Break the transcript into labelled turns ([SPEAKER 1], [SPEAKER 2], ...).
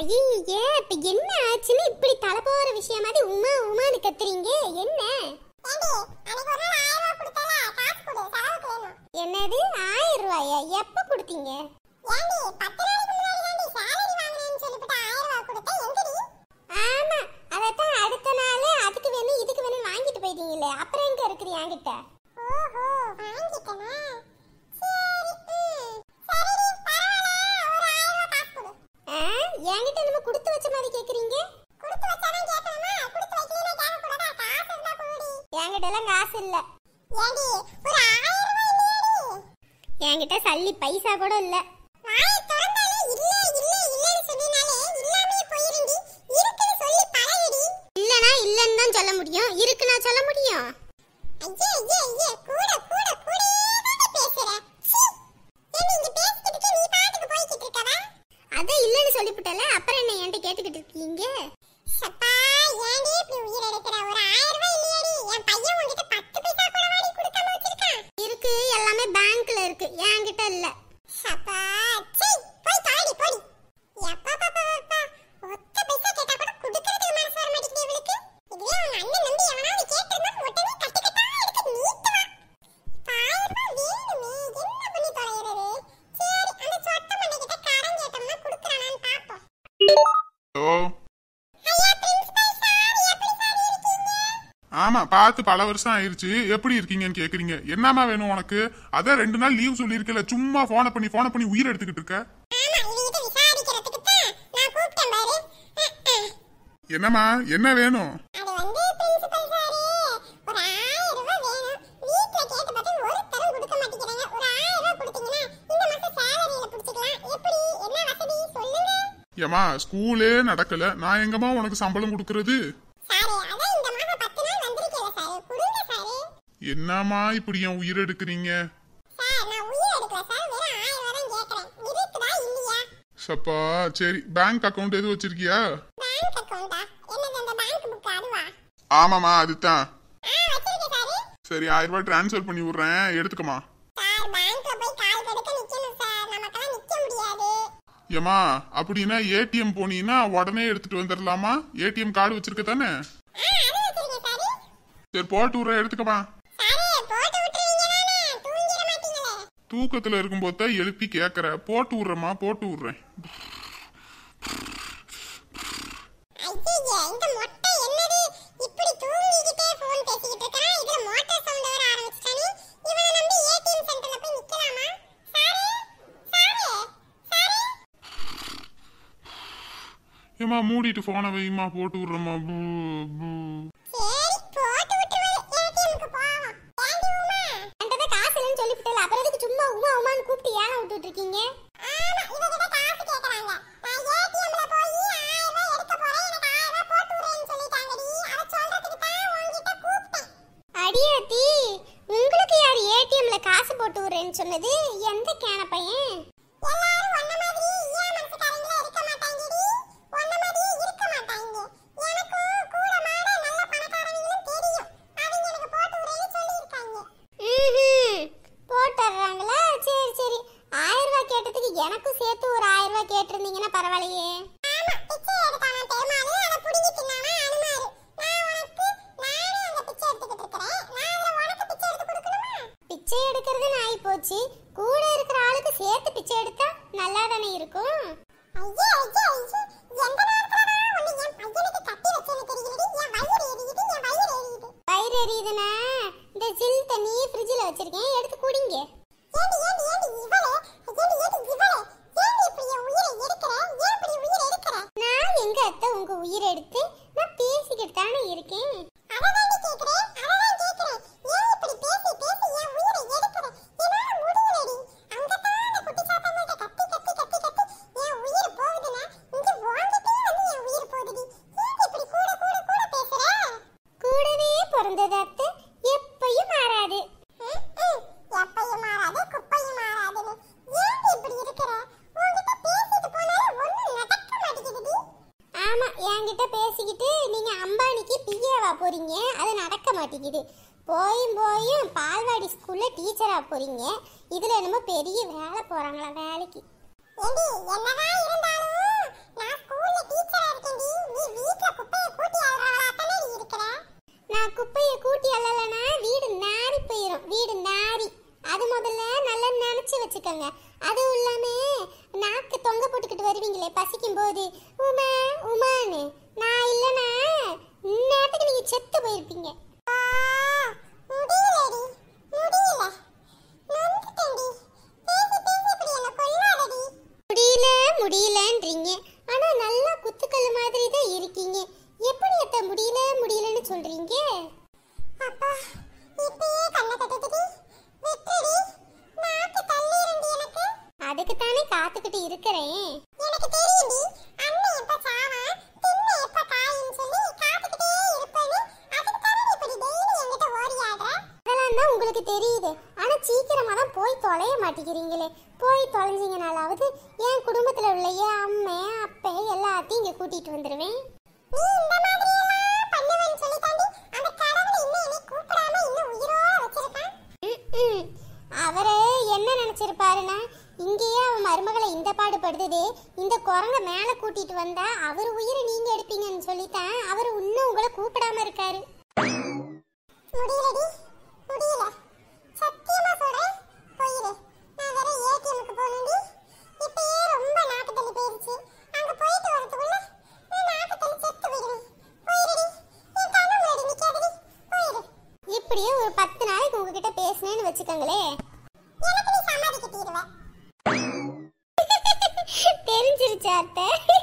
[SPEAKER 1] ஐயே இப்ப என்ன ஆச்சுன்னு இப்படி தலை போற விஷயம் மாதிரி உமா உமான்னு கத்துறீங்க என்ன என்னது ஆயிரம் ரூபாயா எப்ப கொடுத்தீங்க ஆமா அதத்தான் அடுத்த நாள் அதுக்கு வேணும் இதுக்கு வேணும் வாங்கிட்டு போயிட்டீங்களே அப்புறம் எங்க இருக்குது என்கிட்ட ஆ, என்கிட்ட என்னமோ கொடுத்து வச்ச மாதிரி கேக்குறீங்க என்கிட்ட எல்லாம் காசு இல்ல என்கிட்ட சல்லி பைசா கூட இல்ல இல்லனா இல்லன்னு தான் சொல்ல முடியும் இருக்குன்னா சொல்ல முடியும் அதான் இல்லன்னு சொல்லிவிட்டல அப்புறம் என்ன என்கிட்ட கேட்டுக்கிட்டு இருக்கீங்க இருக்கு எல்லாமே பேங்க்ல இருக்கு என்கிட்ட இல்ல
[SPEAKER 2] ஓ ஆமா பார்த்து பல வருஷம் ஆயிருச்சு எப்படி இருக்கீங்கன்னு கேக்குறீங்க என்னமா வேணும் உனக்கு அதான் ரெண்டு நாள் லீவ் சொல்லியிருக்கல சும்மா போனை பண்ணி போனை பண்ணி உயிர் எடுத்துக்கிட்டு இருக்க என்னம்மா என்ன வேணும்
[SPEAKER 3] அது வந்து பிரின்சிபல் சாரே ஒரு ஆயிரம் ரூபாய் வேணும் வீட்ல கேட்டு பார்த்து ஒருத்தரும் கொடுக்க மாட்டேங்கிறாங்க ஒரு ஆயிரம் ரூபாய் கொடுத்தீங்கன்னா இந்த மாசம் சேலரியில புடிச்சுக்கலாம் எப்படி என்ன வசதி சொல்லுங்க
[SPEAKER 2] ஏமா ஸ்கூலே நடக்கல நான் எங்கம்மா உனக்கு சம்பளம் கொடுக்கறது
[SPEAKER 3] சாரே அதான் இந்த மாசம் பத்து நாள் வந்திருக்கேன் சாரே கொடுங்க சாரே
[SPEAKER 2] என்னம்மா இப்படி என் உயிர் எடுக்கிறீங்க
[SPEAKER 3] சார் நான் உயிர் எடுக்கல சார் வெறும் ஆயிரம் ரூபாய் தான் கேட்கறேன் இருக்குதா இல்லையா
[SPEAKER 2] சப்பா சரி பேங்க் அக்கவுண்ட் எதுவும் வச்சிருக்கியா
[SPEAKER 3] பேங்க் அக்கவுண்டா என்னது அந்த பேங்க் புக் அதுவா
[SPEAKER 2] ஆமாமா அதுதான்
[SPEAKER 3] ஆ வச்சிருக்கேன் சாரே
[SPEAKER 2] சரி ஆயிரம் ரூபாய் டிரான்ஸ்ஃபர் பண்ணி விடுறேன் எடுத்துக்கமா
[SPEAKER 3] சார் பேங்க்ல போய் கால் கடுக்க நிக்கணும் சார் நமக்கெல்லாம் நிக்க முடியாது
[SPEAKER 2] ஏமா அப்படின்னா ஏடிஎம் போனீங்கன்னா உடனே எடுத்துட்டு வந்துடலாமா ஏடிஎம் கார்டு வச்சிருக்க தானே
[SPEAKER 3] ஆ அது வச்சிருக்கேன் சாரே
[SPEAKER 2] சரி போட்டு விடுறேன் எடுத்துக்கமா
[SPEAKER 3] சாரே போட்டு விட்டுருவீங்க தானே தூங்கிட மாட்டீங்களே
[SPEAKER 2] தூக்கத்துல இருக்கும்போது தான் எழுப்பி கேக்குற போட்டு விடுறேம்மா போட்டு விடுறேன்
[SPEAKER 3] ஐயையே, இந்த மொட்டை என்னது இப்படி தூங்கிக்கிட்டே phone பேசிக்கிட்டு இருக்கான்? இதுல motor sound வேற ஆரம்பிச்சுட்டானே. இவனை நம்பி ATM centerல போய் நிக்கலாமா? சாரே, சாரே, சாரே.
[SPEAKER 2] ஏமா மூடிட்டு போனை வைமா போட்டு விடுறேம்மா பூ, பூ.
[SPEAKER 3] சரி, போட்டு விட்டுருவாரு. ATM க்கு போவோம். ஏண்டி உமா?
[SPEAKER 1] என்கிட்ட காசு இல்லைன்னு சொல்லிவிட்டல அப்புறம் எதுக்கு சும்மா உமா உமான்னு கூப்பிட்டு ஏன் விட்டுட்டு இருக்கீங்க
[SPEAKER 3] ஆமா, இவகிட்ட காசு கேக்குறாங்க. நான் ATM ல போய் ஆயிரம் ரூபாய் எடுக்க போறேன். எனக்கு ஆயிரம் ரூபாய் போட்டு விடுறேன்னு சொல்லிட்டாங்கடி. அதை சொல்றதுக்கு தான் உன்கிட்ட கூப்பிட்டேன்.
[SPEAKER 1] அடியாத்தி உங்களுக்கு யார் ஏடிஎம்ல காசு போட்டு விடுறேன்னு சொன்னது எந்த கேன பையன்
[SPEAKER 3] எல்லாரும் உன்ன மாதிரி ஈயா மனசுக்காரங்களா இருக்க மாட்டாங்கடி. உன்ன மாதிரியே இருக்க மாட்டாங்க. எனக்கும் கூட மாட நல்ல பணக்காரங்களும் தெரியும். அவங்க எனக்கு போட்டு விடுறேன்னு சொல்லியிருக்காங்க.
[SPEAKER 1] ம்ஹும். போட்டுடுறாங்களா சரி சரி ஆயிரம் ரூபாய் கேட்டதுக்கு எனக்கும் சேர்த்து ஒரு ஆயிரம் ரூபாய் கேட்டிருந்தீங்கன்னா பரவாயில்லையே
[SPEAKER 3] ஆமா, பிச்சை எடுத்தானா பெருமாளு, அதை புடுங்கி தின்னானா அனுமாரு. நான் உனக்கு நானே அந்த பிச்சை எடுத்துக்கிட்டு இருக்கிறேன். நான் அதுல உனக்கு பிச்சை எடுத்து கொடுக்கணுமா?
[SPEAKER 1] பிச்சை எடுக்கிறதுன்னு ஆகி போச்சு கூட இருக்கிற ஆளுக்கு சேர்த்து பிச்சை எடுத்தா நல்லா தானே இருக்கும்
[SPEAKER 3] ஐயே, ஐயே, ஐயே. எந்த நேரத்துலடா உன்னை என் பையனுக்கு கட்டி வச்சேன்னு தெரியலடி. என் வயிறு எரியுது, என் வயிறு எரியுது.
[SPEAKER 1] வயிறு எரியுதுன்னா இந்த ஜில் தண்ணி ஃப்ரிட்ஜில் வச்சிருக்கேன் எடுத்து குடிங்க
[SPEAKER 3] ஏண்டி, ஏண்டி, ஏண்டி இவளே? ஏண்டி, ஏண்டி இவளே? ஏண்டி இப்படி என் உயிரை எடுக்கிற? ஏன் இப்படி உயிரை எடுக்கிற?
[SPEAKER 1] நான் எங்க அத்தை உங்க உயிரை எடுத்து நான் பேசிக்கிட்டு தானே இருக்கேன்
[SPEAKER 3] அததாண்டி கேக்குறேன், அததான் கேக்குறேன். ஏன் இப்படி பேசி பேசி என் உயிரை எடுக்கிற? என்னால முடியலடி. அங்கதான் அந்த குட்டி சாத்தான்கிட்ட கத்தி, கத்தி, கத்தி, கத்தி என் உயிர் போகுதுன்னா, இங்க உன்கிட்டயே வந்து என் உயிர் போகுதுடி. ஏன்டி இப்படி கூட, கூட, கூட பேசுற?
[SPEAKER 1] கூடவே பிறந்தது அத்தை எப்பயும் மாறாது
[SPEAKER 3] ம், ம். எப்பையும் மாறாது, குப்பையும் மாறாதுன்னு. ஏன்டி இப்படி இருக்கிற? உன்கிட்ட பேசிட்டு போனாலும் ஒண்ணும் நடக்க மாட்டேங்குதுடி.
[SPEAKER 1] ஆமா என்கிட்ட பேசிக்கிட்டு நீங்க அம்பானிக்கு பிஏவா போறீங்க அது நடக்க மாட்டேங்குது போயும் போயும் பால்வாடி ஸ்கூல்ல டீச்சரா போறீங்க இதுல என்னமோ பெரிய வேலை போறாங்களா வேலைக்கு
[SPEAKER 3] ஏண்டி, என்னதான் இருந்தாலும் நான் ஸ்கூல்ல
[SPEAKER 1] நான் குப்பையை கூட்டி அள்ளலைன்னா வீடு நாரி போயிடும் வீடு நாரி அது முதல்ல நல்லா நினைச்சு வச்சுக்கோங்க அதுவும் இல்லாம நாக்கு தொங்க போட்டுக்கிட்டு வருவீங்களே பசிக்கும் போது உமா உமான்னு நான் இல்லைன்னா இந்நேரத்துக்கு நீங்க செத்து போயிருப்பீங்க
[SPEAKER 3] ஆ, முடியலடி முடியல நொந்துட்டேன்டி பேசி பேசி இப்படி என்ன கொல்லாதடி
[SPEAKER 1] முடியல முடியலன்றீங்க ஆனா நல்லா குத்துக்கல் மாதிரி தான் இருக்கீங்க எப்படி அத்த முடியல முடியலன்னு சொல்றீங்க
[SPEAKER 3] அப்பா இப்பயே கண்ணை கட்டுதுடி விட்டுடி நாக்கு தள்ளிருண்டி எனக்கு
[SPEAKER 1] அதுக்கு தானே காத்துக்கிட்டு இருக்கிறேன்
[SPEAKER 3] எனக்கு தெரியும்டி அண்ணன் எப்ப சாவா திண்ணை எப்ப காயின்னு சொல்லி காத்துக்கிட்டே இருப்பேன்னு அதுக்கு தானே நீ இப்படி டெய்லி என்கிட்ட ஓடியாடுற
[SPEAKER 1] அதெல்லாம் தான் உங்களுக்கு தெரியுது ஆனா சீக்கிரமா தான் போய் தொலைய மாட்டேங்கிறீங்களே போய் தொலைஞ்சீங்கனாலாவது என் குடும்பத்துல உள்ள என் அம்மை அப்பே எல்லாத்தையும் இங்க கூட்டிட்டு வந்துருவேன்
[SPEAKER 3] நீ இந்த மாதிரி எல்லாம் பண்ணுவேன்னு சொல்லி தாண்டி அந்த கடவுள் இன்னும் என்னை கூப்பிடாம இன்னும் உயிரோட வச்சிருக்கான்
[SPEAKER 1] ம்ம். அவரு என்ன நினைச்சிருப்பாருன்னா இங்கேயே அவன் மருமகளை இந்த பாடுபடுத்துது இந்த குரங்க மேல கூட்டிட்டு வந்தா அவர் உயிரை நீங்க எடுப்பீங்கன்னு சொல்லித்தான் அவர் இன்னும் உங்களை கூப்பிடாம இருக்காரு
[SPEAKER 3] முடியலடி முடியல சத்தியமா சொல்றேன் போயிரு நான் வேற ஏடிஎம்க்கு போகணும்டி இப்பயே ரொம்ப நாக்கு தள்ளி போயிருச்சு அங்க போயிட்டு வரதுக்குள்ள நான் நாக்கு தள்ளி செத்து போயிடுவேன் போயிருடி என் கண்ணு முன்னாடி நிக்காதடி போயிரு
[SPEAKER 1] இப்படியே ஒரு பத்து நாளைக்கு உங்ககிட்ட பேசினேன்னு வச்சுக்கோங்களே
[SPEAKER 3] எனக்கு நீ சமாதி கட்டிடுவ
[SPEAKER 1] தெரிஞ்சிருச்சு அத்தை